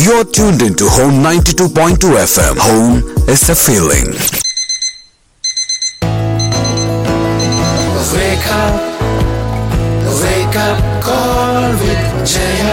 You're tuned into Home 92.2 FM. Home is a feeling. Wake up, wake up, call with Jaya.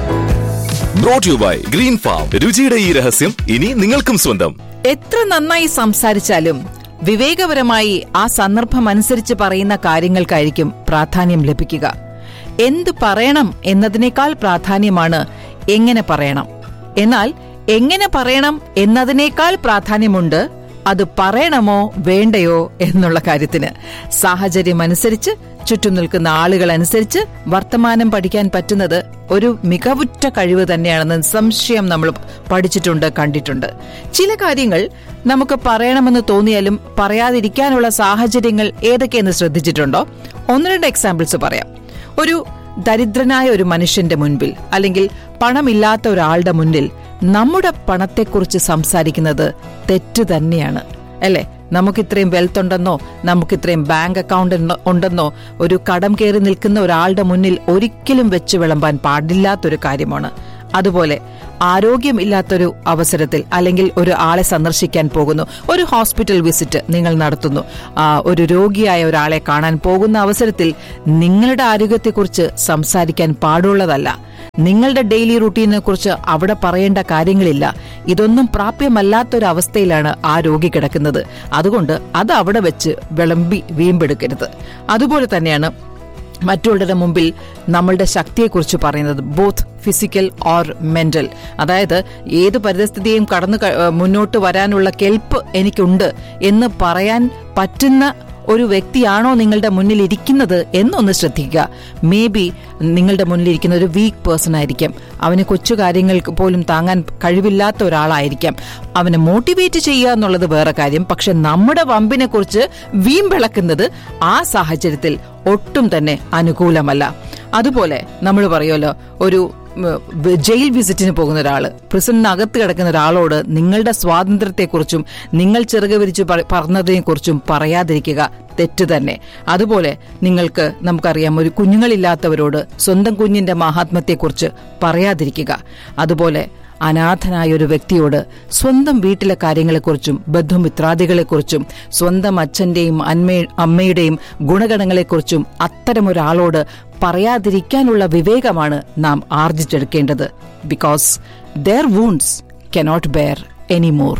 Brought you by Green Farm രുചിയുടെ ഈ രഹസ്യം ഇനി നിങ്ങൾക്കും സ്വന്തം എത്ര നന്നായി സംസാരിച്ചാലും വിവേകപരമായി ആ സന്ദർഭം അനുസരിച്ച് പറയുന്ന കാര്യങ്ങൾക്കായിരിക്കും പ്രാധാന്യം ലഭിക്കുക എന്ത് പറയണം എന്നതിനേക്കാൾ പ്രാധാന്യമാണ് എങ്ങനെ പറയണം എന്നാൽ എങ്ങനെ പറയണം എന്നതിനേക്കാൾ പ്രാധാന്യമുണ്ട് അത് പറയണമോ വേണ്ടയോ എന്നുള്ള കാര്യത്തിന് സാഹചര്യം അനുസരിച്ച് ചുറ്റും നിൽക്കുന്ന ആളുകൾ അനുസരിച്ച് വർത്തമാനം പഠിക്കാൻ പറ്റുന്നത് ഒരു മികവുറ്റ കഴിവ് തന്നെയാണെന്ന് സംശയം നമ്മൾ പഠിച്ചിട്ടുണ്ട് കണ്ടിട്ടുണ്ട് ചില കാര്യങ്ങൾ നമുക്ക് പറയണമെന്ന് തോന്നിയാലും പറയാതിരിക്കാനുള്ള സാഹചര്യങ്ങൾ ഏതൊക്കെയെന്ന് ശ്രദ്ധിച്ചിട്ടുണ്ടോ ഒന്ന് രണ്ട് എക്സാമ്പിൾസ് പറയാം ഒരു ദരിദ്രനായ ഒരു മനുഷ്യന്റെ മുൻപിൽ അല്ലെങ്കിൽ പണമില്ലാത്ത ഒരാളുടെ മുന്നിൽ നമ്മുടെ പണത്തെക്കുറിച്ച് സംസാരിക്കുന്നത് തെറ്റ് തന്നെയാണ് അല്ലേ നമുക്കിത്രയും വെൽത്ത് ഉണ്ടെന്നോ നമുക്കിത്രയും ബാങ്ക് അക്കൗണ്ട് ഉണ്ട- ഉണ്ടെന്നോ ഒരു കടം കയറി നിൽക്കുന്ന ഒരാളുടെ മുന്നിൽ ഒരിക്കലും വെച്ച് വിളമ്പാൻ പാടില്ലാത്തൊരു കാര്യമാണ് അതുപോലെ ആരോഗ്യമില്ലാത്തൊരു അവസരത്തിൽ അല്ലെങ്കിൽ ഒരു ആളെ സന്ദർശിക്കാൻ പോകുന്നു ഒരു ഹോസ്പിറ്റൽ വിസിറ്റ് നിങ്ങൾ നടത്തുന്നു ആ, ഒരു രോഗിയായ ഒരാളെ കാണാൻ പോകുന്ന അവസരത്തിൽ നിങ്ങളുടെ ആരോഗ്യത്തെക്കുറിച്ച് സംസാരിക്കാൻ പാടുള്ളതല്ല നിങ്ങളുടെ ഡെയിലി റൂട്ടീനെ കുറിച്ച് അവിടെ പറയേണ്ട കാര്യങ്ങളില്ല ഇതൊന്നും പ്രാപ്യമല്ലാത്തൊരവസ്ഥയിലാണ് ആ രോഗി കിടക്കുന്നത് അതുകൊണ്ട് അത് അവിടെ വെച്ച് വിളമ്പി വീമ്പെടുക്കരുത് അതുപോലെ തന്നെയാണ് മറ്റുള്ളവരുടെ മുമ്പിൽ നമ്മളുടെ ശക്തിയെക്കുറിച്ച് പറയുന്നത് ബോത്ത് ഫിസിക്കൽ ഓർ മെന്റൽ അതായത് ഏത് പരിതസ്ഥിതിയും കടന്നു ക- ഏഹ് മുന്നോട്ട് വരാനുള്ള കെൽപ്പ് എനിക്കുണ്ട് എന്ന് പറയാൻ പറ്റുന്ന ഒരു വ്യക്തിയാണോ നിങ്ങളുടെ മുന്നിൽ ഇരിക്കുന്നത് എന്നൊന്ന് ശ്രദ്ധിക്കുക മേ ബി നിങ്ങളുടെ മുന്നിൽ ഇരിക്കുന്ന ഒരു വീക്ക് പേഴ്സൺ ആയിരിക്കാം അവന് കൊച്ചു കാര്യങ്ങൾക്ക് പോലും താങ്ങാൻ കഴിവില്ലാത്ത ഒരാളായിരിക്കാം അവനെ മോട്ടിവേറ്റ് ചെയ്യുക എന്നുള്ളത് വേറെ കാര്യം പക്ഷെ നമ്മുടെ വമ്പിനെ കുറിച്ച് വീമ്പിളക്കുന്നത് ആ സാഹചര്യത്തിൽ ഒട്ടും തന്നെ അനുകൂലമല്ല അതുപോലെ നമ്മൾ പറയുമല്ലോ ഒരു ഉം, വ- ജയിൽ വിസിറ്റിന് പോകുന്ന ഒരാള് പ്രിസണിനകത്ത് കിടക്കുന്ന ഒരാളോട് നിങ്ങളുടെ സ്വാതന്ത്ര്യത്തെക്കുറിച്ചും നിങ്ങൾ ചിറക് വിരിച്ച് പറ- പറഞ്ഞതിനെക്കുറിച്ചും പറയാതിരിക്കുക തെറ്റ് തന്നെ അതുപോലെ നിങ്ങൾക്ക് നമുക്കറിയാം ഒരു കുഞ്ഞുങ്ങളില്ലാത്തവരോട് സ്വന്തം കുഞ്ഞിന്റെ മാഹാത്മ്യത്തെക്കുറിച്ച് പറയാതിരിക്കുക അതുപോലെ അനാഥനായ ഒരു വ്യക്തിയോട് സ്വന്തം വീട്ടിലെ കാര്യങ്ങളെക്കുറിച്ചും ബന്ധുമിത്രാദികളെക്കുറിച്ചും സ്വന്തം അച്ഛന്റെയും അന്മ അമ്മയുടെയും ഗുണഗണങ്ങളെക്കുറിച്ചും അത്തരമൊരാളോട് പറയാതിരിക്കാനുള്ള വിവേകമാണ് നാം ആർജിച്ചെടുക്കേണ്ടത് because their wounds cannot bear anymore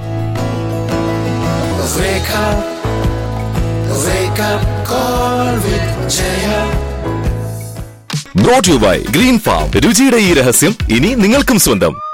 Wake up, wake up, call with Jaya. Brought you by Green Farm രുചിയുടെ ഈ രഹസ്യം ഇനി നിങ്ങൾക്കും സ്വന്തം